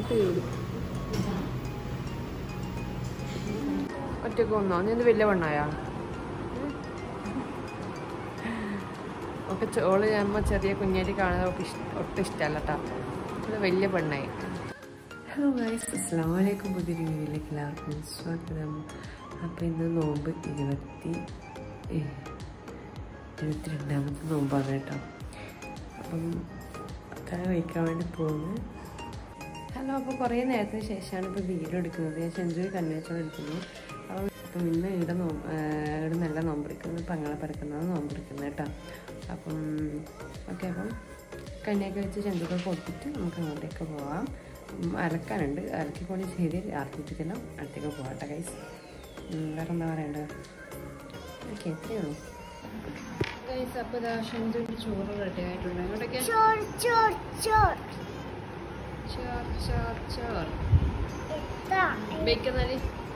തീരും ഒറ്റക്ക് വന്നോ നീ എന്ത് വലിയ പെണ്ണായാ ഒക്കെ ചോള് ഞമ്മ ചെറിയ കുഞ്ഞായിട്ട് കാണുന്നത് അവൾക്ക് ഇഷ്ട ഒട്ടും ഇഷ്ടമല്ല കേട്ടോ അത് വലിയ പെണ്ണായി ഹലോ ഗൈസ് അസ്സാം വലൈക്കും പുതിയ വീഡിയോയിലേക്ക് എല്ലാവർക്കും സ്വാഗതം അപ്പോൾ ഇന്ന് നോമ്പ് ഇരുപത്തി ഇരുപത്തിരണ്ടാമത്തെ നോമ്പാണ് കേട്ടോ അപ്പം അത്ര വയ്ക്കാൻ വേണ്ടി പോകുന്നു ഹലോ അപ്പോൾ കുറേ നേരത്തിന് ശേഷമാണ് ഇപ്പോൾ വീഡിയോ എടുക്കുന്നത് ഞാൻ ചെഞ്ചൂരി കന്യാച്ചോട് എടുക്കുന്നു അപ്പോൾ അപ്പം ഇന്ന് ഇവിടെ നോ ഇവിടെ നല്ല നോമ്പെടുക്കുന്നത് പങ്ങളെ പരക്കുന്നത് നോമ്പെടുക്കുന്നത് കേട്ടോ അപ്പം ഓക്കെ അപ്പം കന്യാക്ക് വെച്ച് ചെഞ്ചൂരൊക്കെ കൊടുത്തിട്ട് നമുക്ക് അങ്ങോട്ടേക്ക് പോവാം ഉം, അലക്കാനുണ്ട് അലക്കിക്കൊണ്ട് ചെയ്ത് ആർത്തിപ്പിച്ചെല്ലാം അടുത്തേക്ക് പോവാം കേട്ടോ ഗൈസ് വേറെ എന്താ പറയേണ്ടത് ഓക്കെ എത്രയേ ഉള്ളൂ ഗൈസ് അപ്പോൾ ഇതാ ഷെഞ്ചൂരി ചോറ് റെഡി ആയിട്ടുണ്ട് അങ്ങോട്ടേക്ക് ചോർ ചോർ ചോർ ചോർ ചോർ ചോർ ഇതാ വെക്കുന്നാല്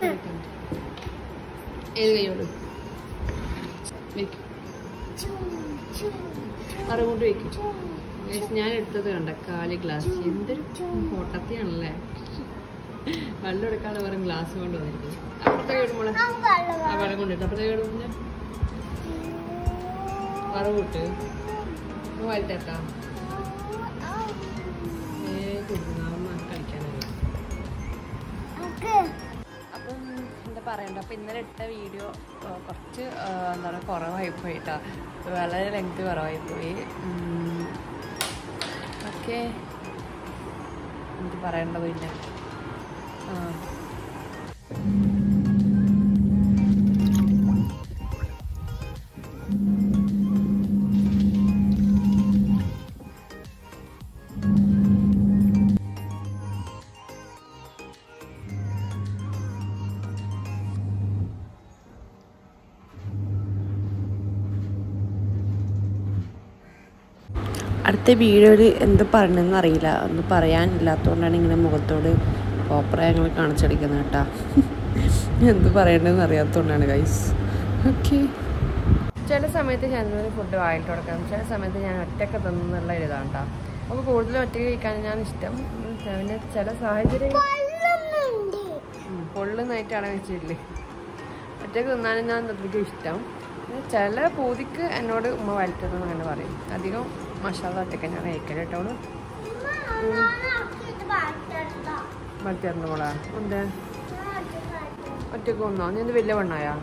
ഏത് കൈയോട് വെക്ക് ചും ചും അറിവുകൊണ്ട് വെക്കും ചും Guys, ഞാൻ എടുത്തത് കണ്ട കാലി ഗ്ലാസ് എന്തൊരു പൊട്ടത്തിയാണല്ലേ വെള്ളം എടുക്കാതെ വേറെ ഗ്ലാസ് കൊണ്ട് വന്നിരിക്കുന്നു അപ്പുറത്തെ കൈ ഇടുമ്പോളെ ആ വെള്ളം കൊണ്ടിട്ട് അപ്പുറത്തെ കൈ ഇടുമ്പോൾ വറവിട്ട് വലുത്തേക്കാം ഏ കൊടുക്കുന്ന അമ്മ കളിക്കാനായി അപ്പം എന്താ പറയണ്ട അപ്പം ഇന്നലെ ഇട്ട വീഡിയോ കുറച്ച് ആ, എന്താ പറയുക കുറവായി പോയി കേട്ടോ വളരെ ലെങ്ത് കുറവായി പോയി ഓക്കെ എന്ത് പറയേണ്ടത് പിന്നെ ആ അടുത്ത വീഡിയോയിൽ എന്ത് പറയണമെന്ന് അറിയില്ല ഒന്നും പറയാനില്ലാത്തതുകൊണ്ടാണ് ഇങ്ങനെ മുഖത്തോട് ഓപ്പറ ഞങ്ങൾ കാണിച്ചടിക്കുന്നത് കേട്ടാ എന്ത് പറയണ്ടെന്ന് അറിയാത്തതുകൊണ്ടാണ് ഗൈസ് ഓക്കെ ചില സമയത്ത് ചന്ദ്രന് ഫുഡ് വായിട്ട് കൊടുക്കാം ചില സമയത്ത് ഞാൻ ഒറ്റക്ക് തിന്നുള്ള ഒരു ഇതാണ് കേട്ടോ അപ്പോൾ കൂടുതലും ഒറ്റയ്ക്ക് കഴിക്കാൻ ഞാൻ ഇഷ്ടം ഉം, പിന്നെ ചില സാഹചര്യം ഉം, പൊള്ളുന്നതായിട്ടാണ് വെച്ചിട്ടില്ലേ ഒറ്റയ്ക്ക് തിന്നാനും ഞാൻ അത്രയ്ക്കും ഇഷ്ടം പിന്നെ ചില പൂതിക്ക് എന്നോട് ഉമ്മ വലുത്തുന്നു അങ്ങനെ പറയും അധികം മസാല ഒറ്റയ്ക്ക് ഞാൻ കഴിക്കൽ കേട്ടോ വലുത്തേറിന് മോളാ ഉണ്ട് ഒറ്റയ്ക്ക് വന്നോ നീ എന്ത് വലിയ പെണ്ണായാ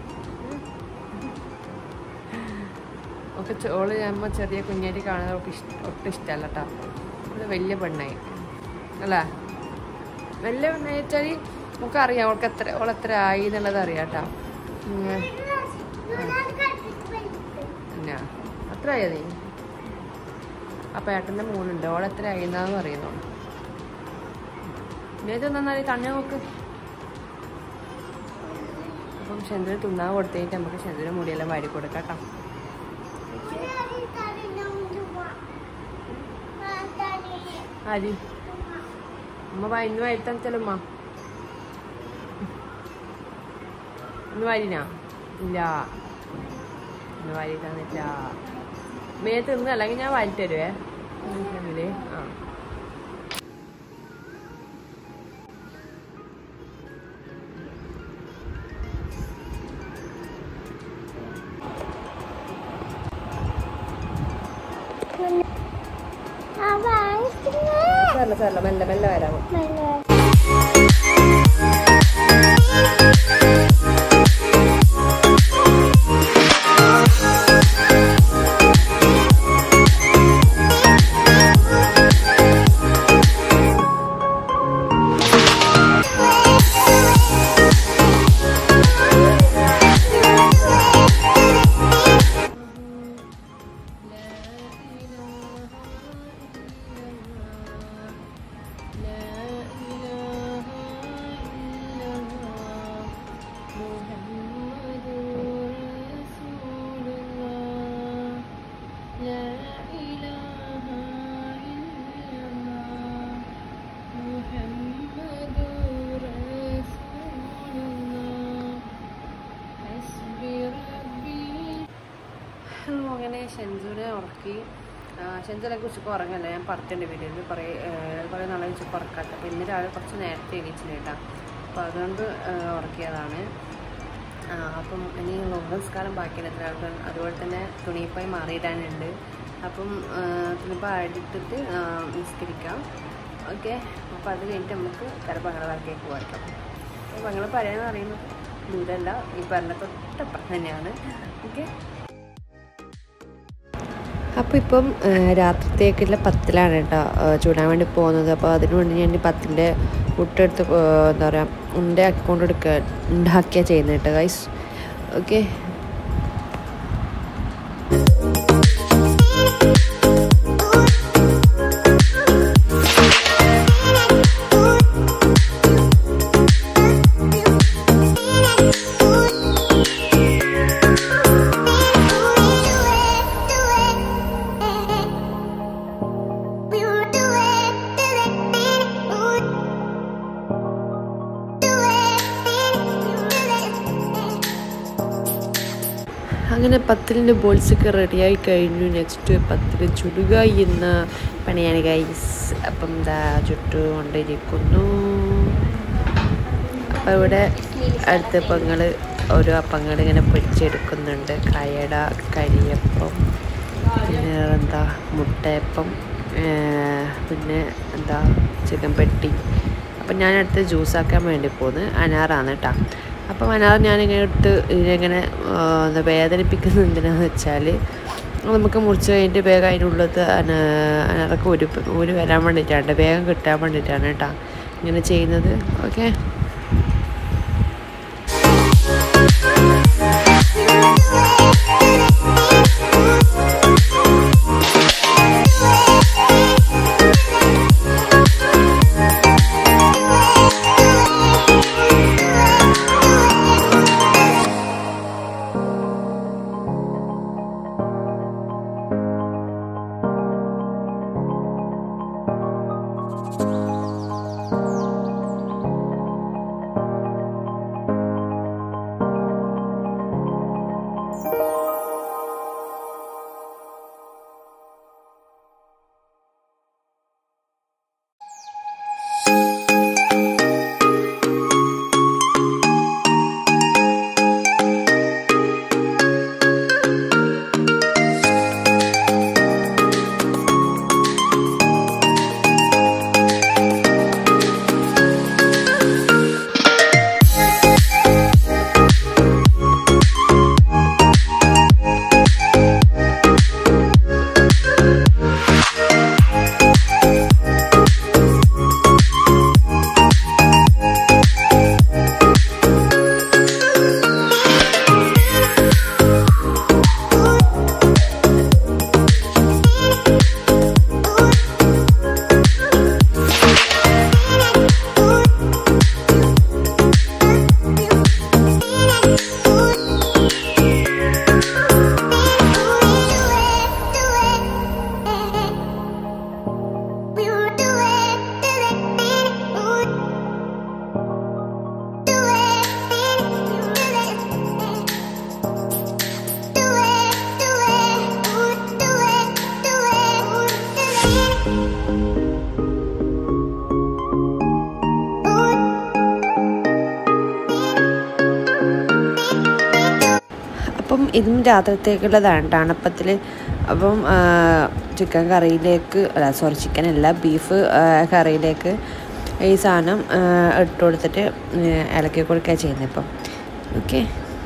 ഒക്കെ ചോള് ഞമ്മ ചെറിയ കുഞ്ഞായിട്ട് കാണുന്നത് അവൾക്ക് ഇഷ്ട ഒട്ടും ഇഷ്ടമല്ല കേട്ടോ അത് വലിയ പെണ്ണായി അല്ലേ വലിയ പെണ്ണായി വെച്ചാൽ നമുക്കറിയാം അവൾക്ക് എത്ര അവൾ എത്ര ആയി എന്നുള്ളത് അറിയാം കേട്ടോ പിന്നെ അത്ര ആയോ നീ അപ്പം ഏട്ടൻ്റെ മോളുണ്ട് അവൾ എത്ര ആയിന്നാന്ന് പറയുന്നു മേത് നന്നായി കണ്ണ നോക്ക് അപ്പം ചന്ദ്രൻ തിന്നാൻ കൊടുത്തേക്ക് നമുക്ക് ചന്ദ്രൻ മുടിയെല്ലാം വാരി കൊടുക്കാം കേട്ടോ ആര് അമ്മ വാ ഇന്ന് വാരിത്താൻ ചെല്ലുമ്മ ഇന്ന് വാരിനാ ഇല്ല ഇന്ന് വാരി തന്നില്ല മേ തിന്ന് അല്ലെങ്കിൽ ഞാൻ വാരി തരുവേ മനസ്സിലായില്ലേ? ആ സാറില്ല സാറില്ല മെല്ലെ മെല്ലെ വരാമോ അങ്ങനെ ഷെൻസൂരെ ഉറക്കി ചെഞ്ചലൊക്കെ ഉച്ചക്ക് ഉറങ്ങല്ല ഞാൻ പറഞ്ഞിട്ടുണ്ട് വീഡിയോയിൽ കുറേ ഏഹ്, കുറേ നാളെ ഉച്ചക്ക് ഉറക്കാത്ത അപ്പോൾ ഇന്ന് രാവിലെ കുറച്ച് നേരത്തെ എണീച്ചില്ല കേട്ടോ അപ്പോൾ അതുകൊണ്ട് ഏഹ്, ഉറക്കിയതാണ് ആ, അപ്പം ഇനി നമസ്കാരം ബാക്കിയുണ്ട് എത്ര ആൾക്ക് അതുപോലെ തന്നെ തുണിപ്പായി മാറിയിടാനുണ്ട് അപ്പം ആ, തുണിപ്പായ ഇട്ടിട്ട് ആ, നിസ്കരിക്കാം ഓക്കെ അപ്പോൾ അത് കഴിഞ്ഞിട്ട് നമുക്ക് കരപ്പങ്ങളാക്കിയേക്ക് പോകാം അപ്പോൾ പങ്ങൾ പറയാന്ന് പറയുന്നത് ദൂരമല്ല ഈ പറഞ്ഞ തൊട്ടപ്പുറം തന്നെയാണ് ഓക്കെ അപ്പോൾ ഇപ്പം രാത്രിത്തേക്കുള്ള പത്തിലാണ് കേട്ടോ ചൂടാൻ വേണ്ടി പോകുന്നത് അപ്പോൾ അതിനു വേണ്ടി ഞാൻ ഈ പത്തിൻ്റെ പുട്ടെടുത്ത് ആ, എന്താ പറയുക ഉണ്ട അക്കൗണ്ട് എടുക്കുക ഉണ്ടാക്കിയാൽ ചെയ്യുന്നത് കേട്ടോ ഗൈസ് ഓക്കെ അങ്ങനെ പത്തിലിൻ്റെ ബോൾസൊക്കെ റെഡിയായി കഴിഞ്ഞു നെക്സ്റ്റ് പത്തിൽ ചുടുക എന്ന പണിയാണ് ഗൈസ് അപ്പം എന്താ ചുട്ടു കൊണ്ടിരിക്കുന്നു അപ്പോൾ ഇവിടെ അടുത്ത പങ്ങൾ ഓരോ അപ്പങ്ങൾ ഇങ്ങനെ പൊരിച്ചെടുക്കുന്നുണ്ട് കയട കരിയപ്പം പിന്നെ എന്താ മുട്ടയപ്പം ഏർ പിന്നെ എന്താ ചിക്കൻ പെട്ടി അപ്പം ഞാൻ അടുത്ത് ജ്യൂസാക്കാൻ വേണ്ടി പോകുന്നത് അനാറാണ് കേട്ടോ അപ്പം അനാർ ഞാനിങ്ങനെ ഇട്ട് ഇതിനെങ്ങനെ ആ, എന്താ വേദനിപ്പിക്കുന്നത് എന്തിനാന്ന് വെച്ചാൽ നമുക്ക് മുറിച്ച് കഴിഞ്ഞിട്ട് വേഗം അതിനുള്ളത് അന അനാറൊക്കെ ഒരു ഒരു വരാൻ വേണ്ടിയിട്ടാണ് വേഗം കിട്ടാൻ വേണ്ടിയിട്ടാണ് കേട്ടോ ഇങ്ങനെ ചെയ്യുന്നത് ഓക്കെ അപ്പം ഇതും രാത്രിത്തേക്കുള്ളതാണ് തണുപ്പത്തിൽ അപ്പം ചിക്കൻ കറിയിലേക്ക് അല്ല സോറി ചിക്കൻ അല്ല ബീഫ് കറിയിലേക്ക് ഈ സാധനം ആ, ഇട്ട് കൊടുത്തിട്ട് ആ, ഇളക്കി കൊടുക്കുക ചെയ്യുന്നത് ഇപ്പം ഓക്കെ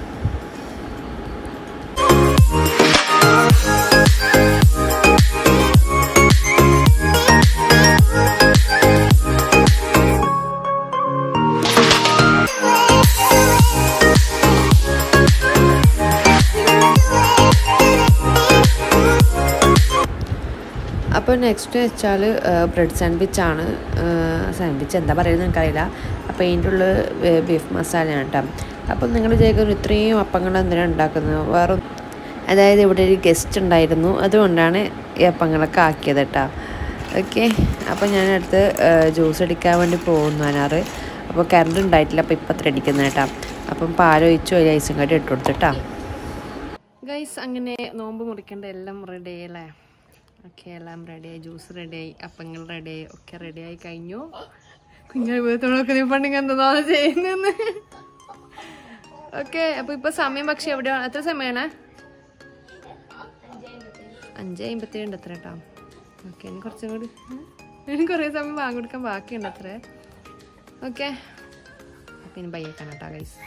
അപ്പോൾ നെക്സ്റ്റ് വെച്ചാൽ ബ്രെഡ് സാൻഡ്വിച്ച് ആണ് സാൻഡ്വിച്ച് എന്താ പറയുന്നത് എനിക്കറിയില്ല അപ്പോൾ അതിൻ്റെ ഉള്ളിൽ ബീഫ് മസാലയാണ് കേട്ടോ അപ്പം നിങ്ങൾ വിചാരിക്കുന്നു ഇത്രയും അപ്പങ്ങൾ എന്തിനാണ് ഉണ്ടാക്കുന്നത് വേറെ അതായത് ഇവിടെ ഒരു ഗസ്റ്റ് ഉണ്ടായിരുന്നു അതുകൊണ്ടാണ് ഈ അപ്പങ്ങളൊക്കെ ആക്കിയത് കേട്ടോ ഓക്കെ അപ്പോൾ ഞാൻ അടുത്ത് ജ്യൂസ് അടിക്കാൻ വേണ്ടി പോകുന്നു അനാറ് അപ്പോൾ കറണ്ട് ഉണ്ടായിട്ടില്ല അപ്പോൾ ഇപ്പം അത്ര അടിക്കുന്നത് കേട്ടോ അപ്പം പാലൊഴിച്ചു അതിൽ ഐസും കാട്ടി ഇട്ട് കൊടുത്തിട്ടാ ഗൈസ് അങ്ങനെ നോമ്പ് മുറിക്കേണ്ട എല്ലാം റെഡി അല്ലേ ഓക്കെ എല്ലാം റെഡിയായി ജ്യൂസ് റെഡിയായി അപ്പങ്ങൾ റെഡിയായി ഒക്കെ റെഡിയായി കഴിഞ്ഞു കുഞ്ഞായി വീത്തോളൊക്കെ നീ പണ്ടെങ്കിൽ എന്താണ് ചെയ്യുന്നതെന്ന് ഓക്കെ അപ്പൊ ഇപ്പൊ സമയം പക്ഷെ എവിടെയാണ് എത്ര സമയമാണ് അഞ്ച് അമ്പത്തേഴ് എത്ര കേട്ടോ ഓക്കെ ഇനി കുറച്ചും കൂടി ഉം. ഇനി കുറേ സമയം വാങ്ങി കൊടുക്കാൻ ബാക്കിയുണ്ട് അത്ര ഓക്കെ അപ്പം ഇനി ബയ്യേക്കാൻ കേട്ടോ ഗൈസ്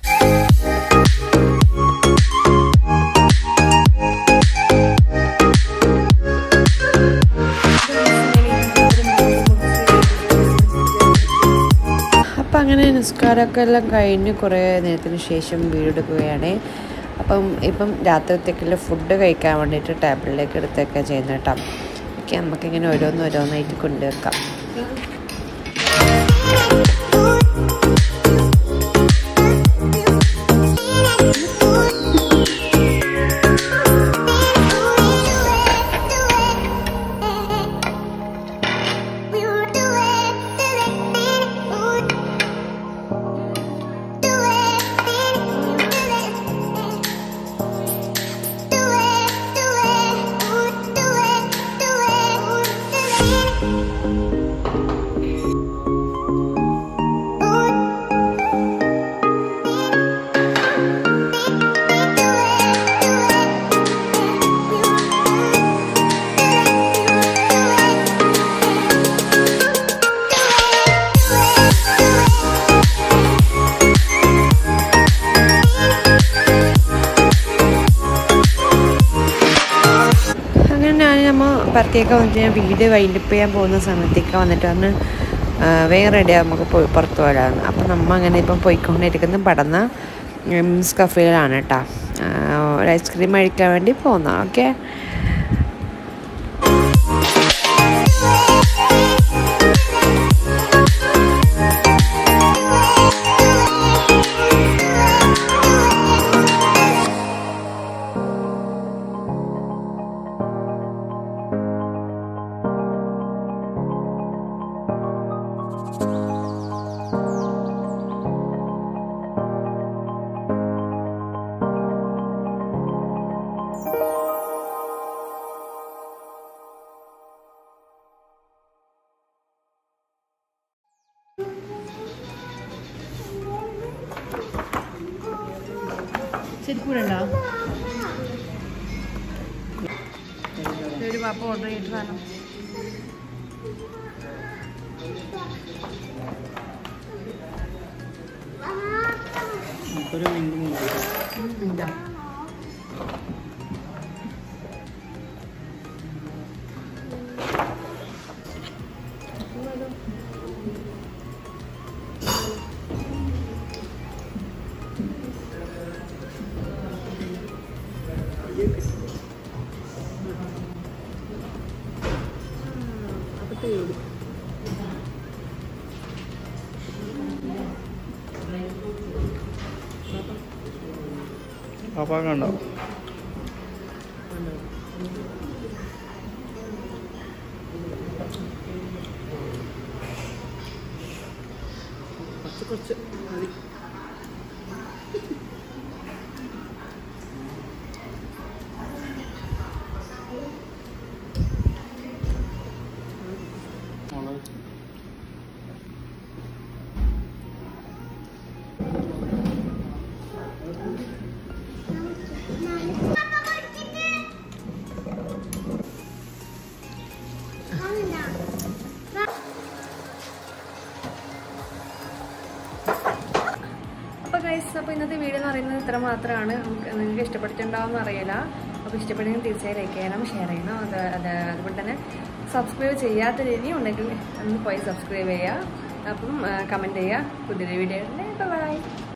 അപ്പം അങ്ങനെ നിസ്കാരമൊക്കെ എല്ലാം കഴിഞ്ഞ് കുറേ നേരത്തിന് ശേഷം വീടെടുക്കുകയാണ് അപ്പം ഇപ്പം രാത്രിത്തേക്കുള്ള ഫുഡ് കഴിക്കാൻ വേണ്ടിയിട്ട് ടേബിളിലേക്ക് എടുത്തൊക്കെ ചെയ്യുന്നത് കേട്ടോ ഓക്കെ നമുക്കിങ്ങനെ ഓരോന്ന് ഓരോന്നായിട്ട് കൊണ്ടുവെക്കാം അങ്ങനെ ഞാൻ നമ്മൾ പുറത്തേക്ക് വന്നിട്ട് ഞാൻ വീട് വൈൻഡപ്പ് ചെയ്യാൻ പോകുന്ന സമയത്തേക്ക് വന്നിട്ട് വന്ന് ആ, വേഗം റെഡി നമുക്ക് പോയി പുറത്ത് പോരാന്ന് അപ്പം നമ്മൾ അങ്ങനെ ഇപ്പം പോയിക്കൊണ്ടിരിക്കുന്നത് പടന്ന മിംസ് കഫേയിലാണ് കേട്ടോ ഒരു ഐസ്ക്രീം കഴിക്കാൻ വേണ്ടി പോകുന്ന ഓക്കെ ശരിക്കൂടണ്ടോ ഒരു പാപ്പ ഓർഡർ ചെയ്തിട്ട് വേണം എന്താ പാപ്പാക്കണ്ടോ കുറച്ച് കുറച്ച് മതി അപ്പോൾ ഗൈസ് അപ്പോൾ ഇന്നത്തെ വീഡിയോ എന്ന് പറയുന്നത് ഇത്ര മാത്രമാണ് നമുക്ക് നിങ്ങൾക്ക് ഇഷ്ടപ്പെട്ടിട്ടുണ്ടാവുമെന്ന് അറിയില്ല അപ്പോൾ ഇഷ്ടപ്പെട്ടെങ്കിൽ തീർച്ചയായും ലൈക്ക് ചെയ്യണം ഷെയർ ചെയ്യണം അത് അത് അതുകൊണ്ട് തന്നെ സബ്സ്ക്രൈബ് ചെയ്യാത്ത രീതി ഉണ്ടെങ്കിൽ ഒന്ന് പോയി സബ്സ്ക്രൈബ് ചെയ്യുക അപ്പം കമൻറ്റ് ചെയ്യുക പുതിയൊരു വീഡിയോ ബൈ